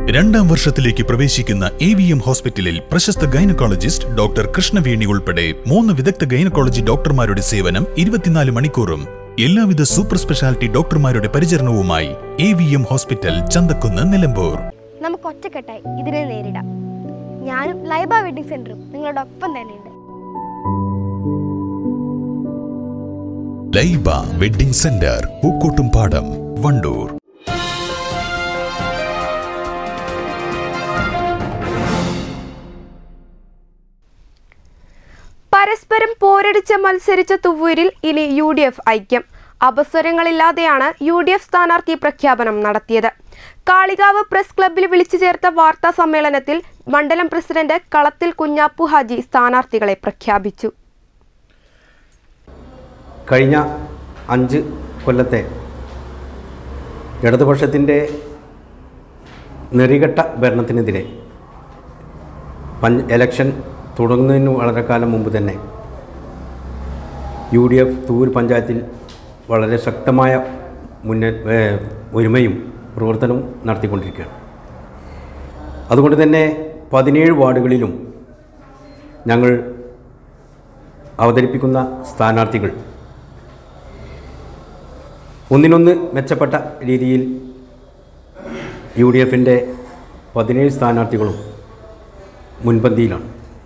രണ്ടാം വർഷത്തിലേക്ക് പ്രവേശിക്കുന്ന എ വി എം ഹോസ്പിറ്റലിൽ പ്രശസ്ത ഗൈനക്കോളജിസ്റ്റ് ഡോക്ടർ കൃഷ്ണവേണി ഉൾപ്പെടെ മൂന്ന് വിദഗ്ധ ഗൈനക്കോളജി ഡോക്ടർമാരുടെ സേവനം ഇരുപത്തിനാല് മണിക്കൂറും എല്ലാവിധ സൂപ്പർ സ്പെഷ്യാലിറ്റി ഡോക്ടർമാരുടെ പരിചരണവുമായി A V M hospital Chanthakkunnu Nilambur നമുക്ക് ഒറ്റക്കെട്ടായി ഇതിനെ നേരിടാം ഞാനും ലൈബ വെഡിങ് സെന്ററും നിങ്ങളുടെ ഒപ്പം തന്നെയുണ്ട് ലൈബ വെഡിംഗ് സെന്റർ പൂക്കോട്ടുംപാടം വണ്ടൂർ പരസ്പരം പോരടിച്ച് മത്സരിച്ച തുവൂരിൽ ഇനി യു ഡി എഫ് ഐക്യം അപസ്വരങ്ങളില്ലാതെയാണ് യു ഡി എഫ് സ്ഥാനാർത്ഥി പ്രഖ്യാപനം നടത്തിയത് കാളികാവ് പ്രസ് ക്ലബ്ബിൽ വിളിച്ചു ചേർത്ത വാർത്താ സമ്മേളനത്തിൽ മണ്ഡലം പ്രസിഡന്റ് കളത്തിൽ കുഞ്ഞാപ്പു ഹാജി സ്ഥാനാർത്ഥികളെ പ്രഖ്യാപിച്ചു കഴിഞ്ഞ അഞ്ച് കൊല്ലത്തെ ഇടതുപക്ഷത്തിൻ്റെ നെറികെട്ട ഭരണത്തിനെതിരെ പഞ്ച് എലക്ഷൻ തുടങ്ങുന്നതിന് വളരെ കാലം മുമ്പ് തന്നെ യു ഡി എഫ് തൂർ പഞ്ചായത്തിൽ വളരെ ശക്തമായ മുന്നേ ഏ, ഒരുമയും പ്രവർത്തനവും നടത്തിക്കൊണ്ടിരിക്കുകയാണ് അതുകൊണ്ട് തന്നെ പതിനേഴ് വാർഡുകളിലും ഞങ്ങൾ അവതരിപ്പിക്കുന്ന സ്ഥാനാർത്ഥികൾ ഒന്നിനൊന്ന് മെച്ചപ്പെട്ട രീതിയിൽ യു ഡി എഫിൻ്റെ പതിനേഴ് സ്ഥാനാർത്ഥികളും മുൻപന്തിയിലാണ്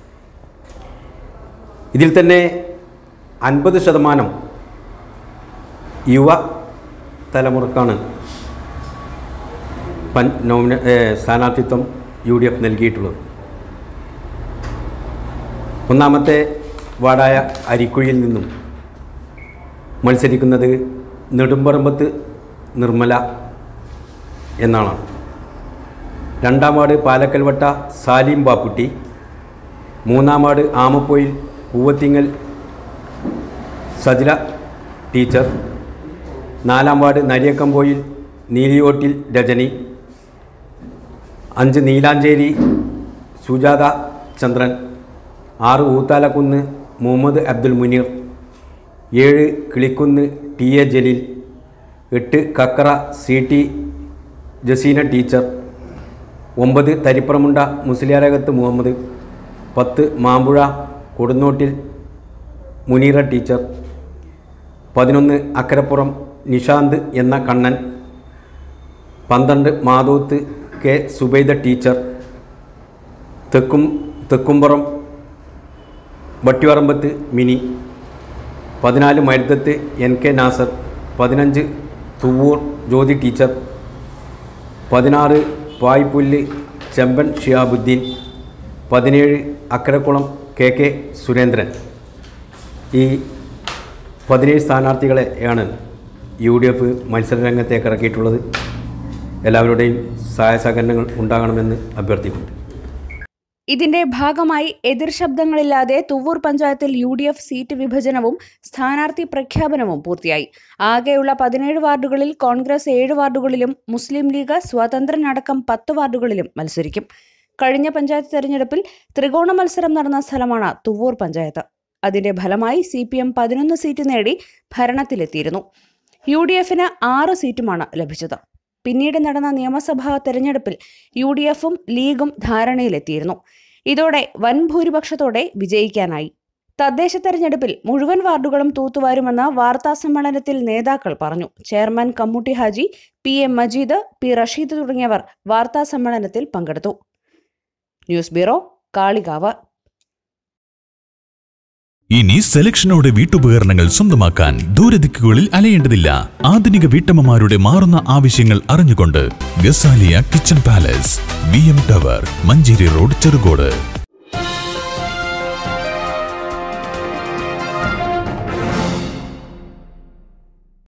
ഇതിൽ തന്നെ അൻപത് ശതമാനം യുവ തലമുറക്കാണ് പൻ നോമിന ഏ, സ്ഥാനാർത്ഥിത്വം യു ഡി എഫ് നൽകിയിട്ടുള്ളത് ഒന്നാമത്തെ വാർഡായ അരിക്കുഴിയിൽ നിന്നും മത്സരിക്കുന്നത് നെടുമ്പറമ്പത്ത് നിർമ്മല എന്നാണ് രണ്ടാം വാർഡ് പാലക്കൽവട്ട സാലിം ബാപ്പുട്ടി മൂന്നാം വാർഡ് ആമപ്പൊയിൽ പൂവത്തിങ്ങൽ സജില ടീച്ചർ നാലാം വാർഡ് നരിയക്കമ്പോയിൽ നീലിയോട്ടിൽ രജനി അഞ്ച് നീലാഞ്ചേരി സുജാത ചന്ദ്രൻ ആറ് ഊത്താലക്കുന്ന് മുഹമ്മദ് അബ്ദുൽ മുനീർ ഏഴ് കിളിക്കുന്ന് ടി എ ജലീൽ എട്ട് Kakkara C T Jaseena teacher ഒമ്പത് തരിപ്പറമുണ്ട മുസ്ലിയാരകത്ത് മുഹമ്മദ് പത്ത് മാമ്പുഴ കൊടുന്നോട്ടിൽ മുനീറ ടീച്ചർ പതിനൊന്ന് അക്കരപ്പുറം നിഷാന്ത് എന്ന കണ്ണൻ പന്ത്രണ്ട് മാതൂത്ത് കെ സുബൈദ ടീച്ചർ തെക്കും തെക്കുംപുറം വട്ടിവറമ്പത്ത് മിനി പതിനാല് മരുതത്ത് എൻ കെ നാസർ പതിനഞ്ച് തുവൂർ ജ്യോതി ടീച്ചർ പതിനാറ് പായ്പുല്ല് ചെമ്പൻ ഷിയാബുദ്ദീൻ പതിനേഴ് അക്കരക്കുളം കെ കെ സുരേന്ദ്രൻ ഈ പതിനേഴ് സ്ഥാനാർത്ഥികളെയാണ് യു ഡി എഫ് മത്സരരംഗത്തേക്ക് ഇറക്കിയിട്ടുള്ളത് എല്ലാവരുടെയും സഹായ സഹകരണങ്ങൾ ഉണ്ടാകണമെന്ന് അഭ്യർത്ഥിക്കുന്നു ഇതിന്റെ ഭാഗമായി എതിർ ശബ്ദങ്ങളില്ലാതെ തുവൂർ പഞ്ചായത്തിൽ യു ഡി എഫ് സീറ്റ് വിഭജനവും സ്ഥാനാർത്ഥി പ്രഖ്യാപനവും പൂർത്തിയായി ആകെയുള്ള പതിനേഴ് വാർഡുകളിൽ കോൺഗ്രസ് ഏഴ് വാർഡുകളിലും മുസ്ലിം ലീഗ് സ്വതന്ത്രനടക്കം പത്ത് വാർഡുകളിലും മത്സരിക്കും കഴിഞ്ഞ പഞ്ചായത്ത് തെരഞ്ഞെടുപ്പിൽ ത്രികോണ മത്സരം നടന്ന സ്ഥലമാണ് തുവൂർ പഞ്ചായത്ത് അതിന്റെ ഫലമായി സി പി എം പതിനൊന്ന് സീറ്റ് നേടി ഭരണത്തിലെത്തിയിരുന്നു യു ഡി എഫിന് ആറ് സീറ്റുമാണ് ലഭിച്ചത് പിന്നീട് നടന്ന നിയമസഭാ തെരഞ്ഞെടുപ്പിൽ യു ഡി എഫും ലീഗും ധാരണയിലെത്തിയിരുന്നു ഇതോടെ വൻ ഭൂരിപക്ഷത്തോടെ വിജയിക്കാനായി തദ്ദേശ തെരഞ്ഞെടുപ്പിൽ മുഴുവൻ വാർഡുകളും തൂത്തുവാരുമെന്ന് വാർത്താ സമ്മേളനത്തിൽ നേതാക്കൾ പറഞ്ഞു chairman Kammootty Haji P M Majeed P Rasheed തുടങ്ങിയവർ വാർത്താ സമ്മേളനത്തിൽ പങ്കെടുത്തു ന്യൂസ് ബ്യൂറോ കാളികാവ് ഇനി സെലക്ഷനോടെ വീട്ടുപകരണങ്ങൾ സ്വന്തമാക്കാൻ ദൂരദിക്കുകളിൽ അലയേണ്ടതില്ല ആധുനിക വീട്ടമ്മമാരുടെ മാറുന്ന ആവശ്യങ്ങൾ അറിഞ്ഞുകൊണ്ട് Ghazaliya kitchen palace V M tower Manjeri road Cherukode